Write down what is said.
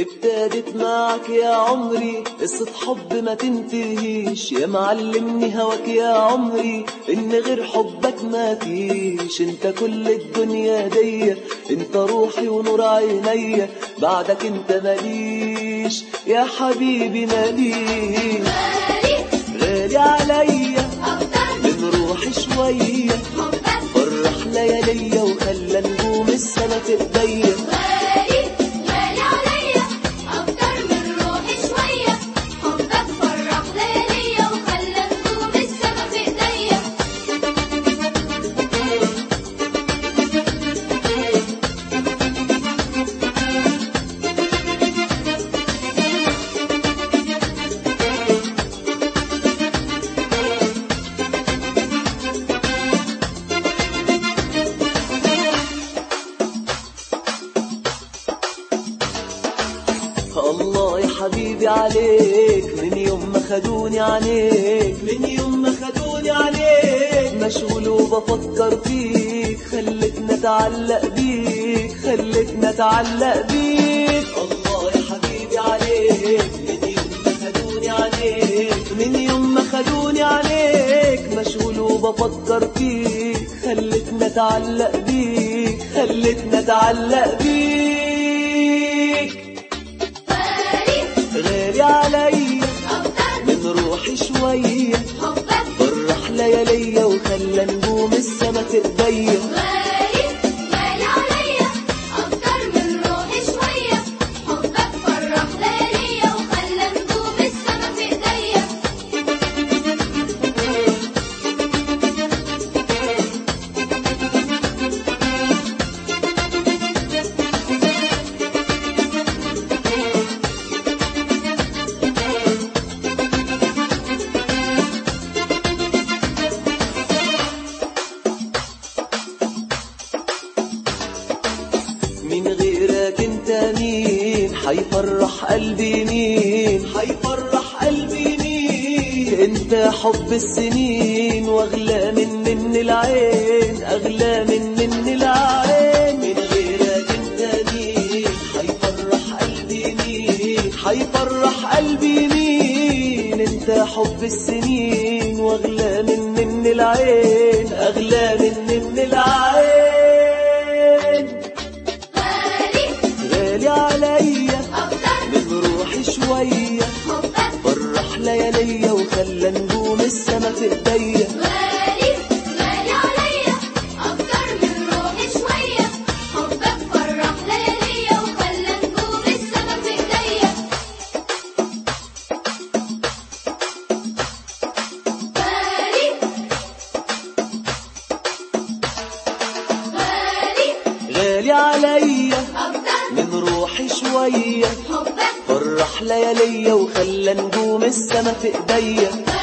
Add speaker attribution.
Speaker 1: ابتدت معك يا عمري قصة حب ما تنتهيش يا معلمني هواك يا عمري ان غير حبك ما فيش انت كل الدنيا دي انت روحي ونور عينيا بعدك انت ماليش يا حبيبي ماليش غالي عليا من روحي شوية فرح لياليا وخلى نجوم السما في ايديا الله يا حبيبي عليك من يوم ما خدوني عليك من يوم ما خدوني عليك مشغول وبفكر فيك خلتني اتعلق بيك خلتني اتعلق بيك الله يا حبيبي عليك من يوم ما خدوني عليك من يوم ما خدوني عليك مشغول وبفكر فيك خلتني اتعلق بيك خلتني اتعلق بيك غالي عليا من روحي شوية فرح لياليا وخلى نجوم السما في ايديا من غيرك انت مين حيفرح قلبي مين حيفرح قلبي مين انت حب السنين واغلى من من العين اغلى من من العين من غيرك انت مين حيفرح قلبي مين حيفرح قلبي مين انت حب السنين واغلى من من العين اغلى من من العين غالي عليا من روحي شوية فرح لياليا وخلى نجوم السما في ايديا غالي عليا من روحي شوية فرح لياليا وخلى نجوم السما في ايديا